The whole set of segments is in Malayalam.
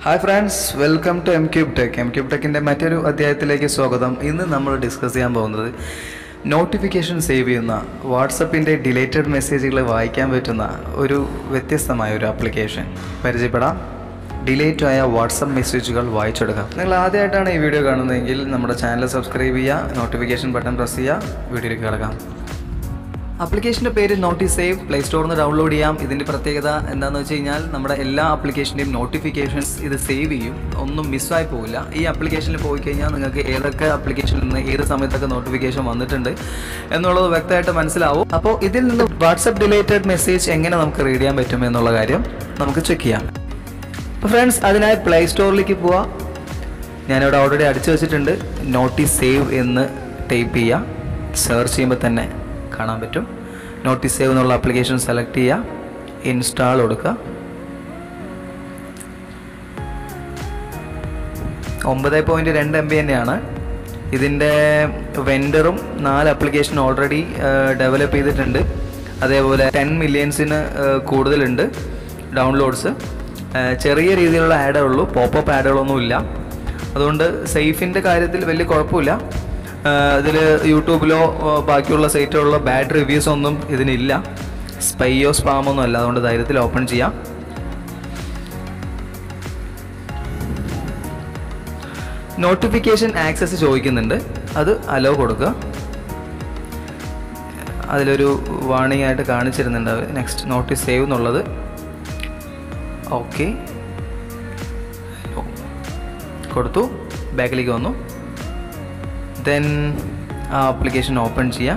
hi friends welcome to M cube tech M cube ടെക്കിൻ്റെ മറ്റൊരു അധ്യായത്തിലേക്ക് സ്വാഗതം ഇന്ന് നമ്മൾ ഡിസ്കസ് ചെയ്യാൻ പോകുന്നത് നോട്ടിഫിക്കേഷൻ സേവ് ചെയ്യുന്ന വാട്സപ്പിൻ്റെ ഡിലേറ്റഡ് മെസ്സേജുകൾ വായിക്കാൻ പറ്റുന്ന ഒരു വ്യത്യസ്തമായ ഒരു ആപ്ലിക്കേഷൻ പരിചയപ്പെടാം ഡിലേറ്റ് ആയ വാട്സപ്പ് മെസ്സേജുകൾ വായിച്ചെടുക്കാം നിങ്ങൾ ആദ്യമായിട്ടാണ് ഈ വീഡിയോ കാണുന്നതെങ്കിൽ നമ്മുടെ ചാനൽ സബ്സ്ക്രൈബ് ചെയ്യുക നോട്ടിഫിക്കേഷൻ ബട്ടൺ പ്രസ് ചെയ്യുക വീഡിയോയിലേക്ക് കിടക്കാം ആപ്ലിക്കേഷൻ്റെ പേര് നോട്ടീസ് സേവ് പ്ലേ സ്റ്റോറിൽ നിന്ന് ഡൗൺലോഡ് ചെയ്യാം ഇതിൻ്റെ പ്രത്യേകത എന്താണെന്ന് വെച്ച് കഴിഞ്ഞാൽ നമ്മുടെ എല്ലാ ആപ്ലിക്കേഷൻ്റെയും നോട്ടിഫിക്കേഷൻസ് ഇത് സേവ് ചെയ്യും ഒന്നും മിസ്സായി പോവില്ല ഈ ആപ്ലിക്കേഷനിൽ പോയി കഴിഞ്ഞാൽ നിങ്ങൾക്ക് ഏതൊക്കെ ആപ്ലിക്കേഷനിൽ നിന്ന് ഏത് സമയത്തൊക്കെ നോട്ടിഫിക്കേഷൻ വന്നിട്ടുണ്ട് എന്നുള്ളത് വ്യക്തമായിട്ട് മനസ്സിലാവും അപ്പോൾ ഇതിൽ നിന്ന് വാട്സപ്പ് ഡിലേറ്റഡ് മെസ്സേജ് എങ്ങനെ നമുക്ക് റീഡ് ചെയ്യാൻ പറ്റും എന്നുള്ള കാര്യം നമുക്ക് ചെക്ക് ചെയ്യാം അപ്പോൾ ഫ്രണ്ട്സ് അതിനായി പ്ലേ സ്റ്റോറിലേക്ക് പോവാം ഞാനിവിടെ ഓൾറെഡി അടിച്ചു വെച്ചിട്ടുണ്ട് നോട്ടീസ് സേവ് എന്ന് ടൈപ്പ് ചെയ്യുക സെർച്ച് ചെയ്യുമ്പോൾ തന്നെ കാണാൻ പറ്റും നോട്ടീസ് സേവ് എന്നുള്ള ആപ്ലിക്കേഷൻ സെലക്ട് ചെയ്യുക ഇൻസ്റ്റാൾ കൊടുക്കുക ഒമ്പത് പോയിൻറ്റ് രണ്ട് എം ബി തന്നെയാണ് ഇതിൻ്റെ വെൻഡറും നാല് ആപ്ലിക്കേഷൻ ഓൾറെഡി ഡെവലപ്പ് ചെയ്തിട്ടുണ്ട് അതേപോലെ ടെൻ മില്യൺസിന് കൂടുതലുണ്ട് ഡൗൺലോഡ്സ് ചെറിയ രീതിയിലുള്ള ആഡേ ഉള്ളൂ പോപ്പപ്പ് ആഡുകളൊന്നും ഇല്ല അതുകൊണ്ട് സേഫിൻ്റെ കാര്യത്തിൽ വലിയ കുഴപ്പമില്ല ഇതിൽ യൂട്യൂബിലോ ആ, ബാക്കിയുള്ള സൈറ്റുകളിലോ ബാഡ് റിവ്യൂസ് ഒന്നും ഇതിനില്ല സ്പൈയോ സ്പാമൊന്നും അല്ല അതുകൊണ്ട് ധൈര്യത്തിൽ ഓപ്പൺ ചെയ്യാം നോട്ടിഫിക്കേഷൻ ആക്സസ് ചോദിക്കുന്നുണ്ട് അത് അലോ കൊടുക്കുക അതിലൊരു വാണിംഗ് ആയിട്ട് കാണിച്ചിരുന്നുണ്ട് നെക്സ്റ്റ് നോട്ടീസ് സേവ് എന്നുള്ളത് ഓക്കെ കൊടുത്തു ബാക്കിലേക്ക് വന്നു ദെൻ ആ ആപ്ലിക്കേഷൻ ഓപ്പൺ ചെയ്യാം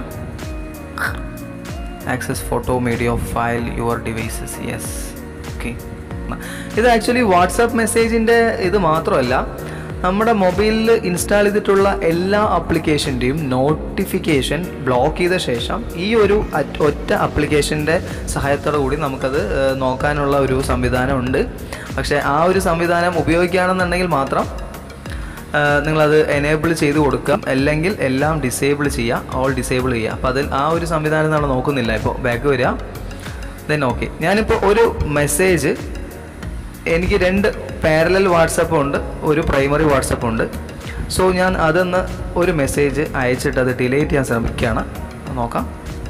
access photo media file your devices yes okay ഇത് ആക്ച്വലി വാട്സാപ്പ് മെസ്സേജിൻ്റെ ഇത് മാത്രമല്ല നമ്മുടെ മൊബൈലിൽ ഇൻസ്റ്റാൾ ചെയ്തിട്ടുള്ള എല്ലാ ആപ്ലിക്കേഷൻ്റെയും നോട്ടിഫിക്കേഷൻ ബ്ലോക്ക് ചെയ്ത ശേഷം ഈ ഒരു അറ്റ് ഒറ്റ ആപ്ലിക്കേഷൻ്റെ സഹായത്തോടു കൂടി നമുക്കത് ഏഹ്, നോക്കാനുള്ള ഒരു സംവിധാനമുണ്ട് പക്ഷേ ആ ഒരു സംവിധാനം ഉപയോഗിക്കുകയാണെന്നുണ്ടെങ്കിൽ മാത്രം ആഹ് നിങ്ങളത് എനേബിൾ ചെയ്ത് കൊടുക്കാം അല്ലെങ്കിൽ എല്ലാം ഡിസേബിൾ ചെയ്യുക ഓൾ ഡിസേബിൾ ചെയ്യുക അപ്പോൾ അതിൽ ആ ഒരു സംവിധാനം നമ്മൾ നോക്കുന്നില്ല ഇപ്പോൾ ബാക്ക് വരിക ദെൻ ഓക്കെ ഞാനിപ്പോൾ ഒരു മെസ്സേജ് എനിക്ക് രണ്ട് പാരലൽ വാട്സപ്പ് ഉണ്ട് ഒരു പ്രൈമറി വാട്സപ്പ് ഉണ്ട് സോ ഞാൻ അതൊന്ന് ഒരു മെസ്സേജ് അയച്ചിട്ട് അത് ഡിലീറ്റ് ചെയ്യാൻ ശ്രമിക്കുകയാണ് നോക്കാം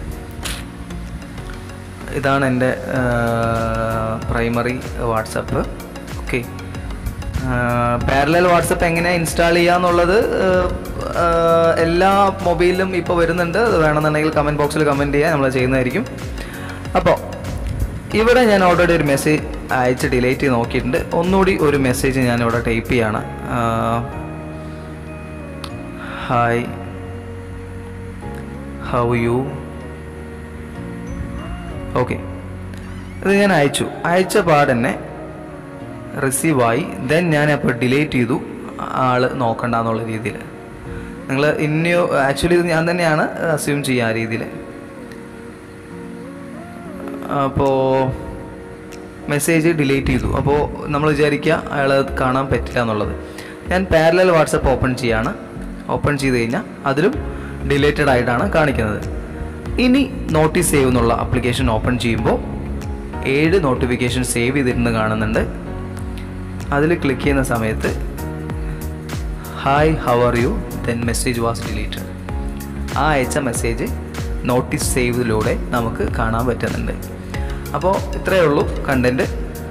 ഇതാണ് എൻ്റെ primary WhatsApp okay parallel WhatsApp എങ്ങനെ ഇൻസ്റ്റാൾ ചെയ്യാന്നുള്ളത് ആഹ്, ആഹ്, എല്ലാ മൊബൈലിലും ഇപ്പോൾ വരുന്നുണ്ട് അത് വേണമെന്നുണ്ടെങ്കിൽ കമൻറ്റ് ബോക്സിൽ കമൻറ്റ് ചെയ്യാൻ നമ്മൾ ചെയ്യുന്നതായിരിക്കും അപ്പോൾ ഇവിടെ ഞാൻ ഓൾറെഡി ഒരു മെസ്സേജ് അയച്ച് ഡിലീറ്റ് ചെയ്ത് നോക്കിയിട്ടുണ്ട് ഒന്നുകൂടി ഒരു മെസ്സേജ് ഞാൻ ഇവിടെ ടൈപ്പ് ചെയ്യാണ് ഹായ് ഹൗ യു ഓക്കെ ഇത് ഞാൻ അയച്ചു അയച്ച പാടന്നെ റിസീവായി ദെൻ ഞാൻ അപ്പോൾ ഡിലേറ്റ് ചെയ്തു ആള് നോക്കണ്ട എന്നുള്ള രീതിയിൽ നിങ്ങൾ ഇന്നോ ആക്ച്വലി ഇത് ഞാൻ തന്നെയാണ് അസ്യൂം ചെയ്യുക ആ രീതിയിൽ അപ്പോൾ മെസ്സേജ് ഡിലീറ്റ് ചെയ്തു അപ്പോൾ നമ്മൾ വിചാരിക്കുക അയാൾ കാണാൻ പറ്റില്ല എന്നുള്ളത് ഞാൻ പാരലൽ വാട്സപ്പ് ഓപ്പൺ ചെയ്യാണ് ഓപ്പൺ ചെയ്ത് കഴിഞ്ഞാൽ അതിലും ഡിലേറ്റഡ് ആയിട്ടാണ് കാണിക്കുന്നത് ഇനി നോട്ടീസ് സേവ് എന്നുള്ള ആപ്ലിക്കേഷൻ ഓപ്പൺ ചെയ്യുമ്പോൾ ഏഴ് നോട്ടിഫിക്കേഷൻ സേവ് ചെയ്തിരുന്ന് കാണുന്നുണ്ട് അതിൽ ക്ലിക്ക് ചെയ്യുന്ന സമയത്ത് hi how are you then message was deleted ആ അയച്ച മെസ്സേജ് നോട്ടീസ് സേവിലൂടെ നമുക്ക് കാണാൻ പറ്റുന്നുണ്ട് അപ്പോൾ ഇത്രയേ ഉള്ളൂ കണ്ടൻറ്റ്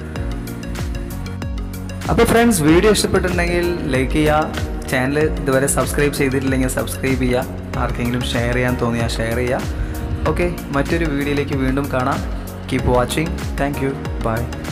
അപ്പോൾ ഫ്രണ്ട്സ് വീഡിയോ ഇഷ്ടപ്പെട്ടിട്ടുണ്ടെങ്കിൽ ലൈക്ക് ചെയ്യുക ചാനൽ ഇതുവരെ സബ്സ്ക്രൈബ് ചെയ്തിട്ടില്ലെങ്കിൽ സബ്സ്ക്രൈബ് ചെയ്യുക ആർക്കെങ്കിലും ഷെയർ ചെയ്യാൻ തോന്നിയാൽ ഷെയർ ചെയ്യുക ഓക്കെ മറ്റൊരു വീഡിയോയിലേക്ക് വീണ്ടും കാണാം keep watching thank you by